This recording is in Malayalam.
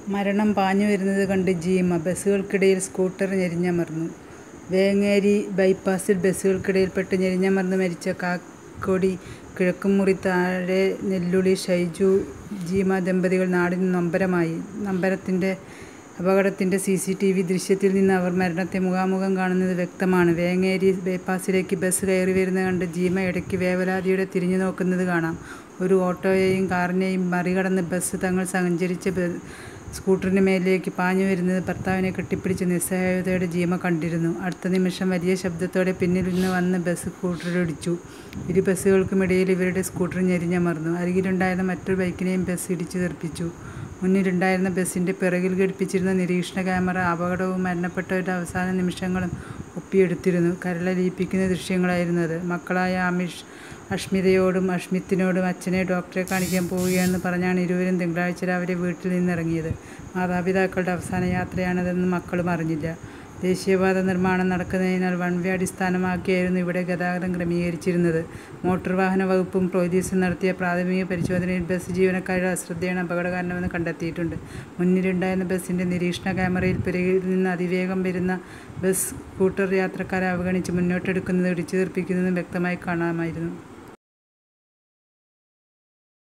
മരണം പാഞ്ഞു വരുന്നത് കണ്ട് ജീമ ബസ്സുകൾക്കിടയിൽ സ്കൂട്ടർ ഞെരിഞ്ഞമർന്നു. വേങ്ങേരി ബൈപ്പാസിൽ ബസ്സുകൾക്കിടയിൽപ്പെട്ട് ഞെരിഞ്ഞമർന്ന് മരിച്ച കാക്കോടി കിഴക്കുംമുറി താഴെനെല്ലുളി ഷൈജു, ജീമ ദമ്പതികൾ നാടിനു നൊമ്പരമായി. അപകടത്തിന്റെ സിസിടിവി ദൃശ്യത്തിൽ നിന്ന് അവർ മരണത്തെ മുഖാമുഖം കാണുന്നത് വ്യക്തമാണ്. വേങ്ങേരി ബൈപ്പാസിലേക്ക് ബസ് കയറിവരുന്നത് കണ്ട ജീമ ഇടയ്ക്ക് വേവലാതിയോടെ തിരിഞ്ഞുനോക്കുന്നത് കാണാം. ഒരു ഓട്ടോയെയും കാറിനെയും മറികടന്ന് ബസ് തങ്ങൾ സഞ്ചരിച്ച സ്കൂട്ടറിന് മേലിലേക്ക് പാഞ്ഞുവരുന്നത് ഭർത്താവിനെ കെട്ടിപ്പിടിച്ച് നിസ്സഹായതയോടെ ജീമ കണ്ടിരുന്നു. അടുത്ത നിമിഷം വലിയ ശബ്ദത്തോടെ പിന്നിൽ നിന്ന് വന്ന ബസ് സ്കൂട്ടറിലിടിച്ചു. ഇരു ബസ്സുകൾക്കുമിടയിൽ ഇവരുടെ സ്കൂട്ടർ ഞെരിഞ്ഞമർന്നു. അരികിലുണ്ടായിരുന്ന മറ്റൊരു ബൈക്കിനെയും ബസ് ഇടിച്ചു തെറിപ്പിച്ചു. മുന്നിലുണ്ടായിരുന്ന ബസിന്റെ പിറകിൽ ഘടിപ്പിച്ചിരുന്ന നിരീക്ഷണ ക്യാമറ അപകടവും മരണപ്പെട്ടവരുടെ അവസാന നിമിഷങ്ങളും ഒപ്പിയെടുത്തിരുന്നു. കരളലിയിപ്പിക്കുന്ന ദൃശ്യങ്ങളായിരുന്നു അത്. മക്കളായ അഷ്മിതയോടും അഷ്മിത്തിനോടും അച്ഛനെ ഡോക്ടറെ കാണിക്കാൻ പോവുകയാണെന്ന് പറഞ്ഞാണ് ഇരുവരും തിങ്കളാഴ്ച രാവിലെ വീട്ടിൽ നിന്നിറങ്ങിയത്. മാതാപിതാക്കളുടെ അവസാന യാത്രയാണിതെന്ന് മക്കളും അറിഞ്ഞില്ല. ദേശീയപാത നിർമ്മാണം നടക്കുന്നതിനാൽ വൺ വേ അടിസ്ഥാനമാക്കിയായിരുന്നു ഇവിടെ ഗതാഗതം ക്രമീകരിച്ചിരുന്നത്. മോട്ടോർ വാഹന വകുപ്പും പോലീസും നടത്തിയ പ്രാഥമിക പരിശോധനയിൽ ബസ് ജീവനക്കാരുടെ അശ്രദ്ധയാണ് അപകടകാരണമെന്ന് കണ്ടെത്തിയിട്ടുണ്ട്. മുന്നിലുണ്ടായിരുന്ന ബസിന്റെ നിരീക്ഷണ ക്യാമറയിൽ പിറകിൽ നിന്ന് അതിവേഗം വരുന്ന ബസ് സ്കൂട്ടർ യാത്രക്കാരെ അവഗണിച്ച് മുന്നോട്ടെടുക്കുന്നതും ഇടിച്ചുതെറിപ്പിക്കുന്നതും വ്യക്തമായി കാണാമായിരുന്നു.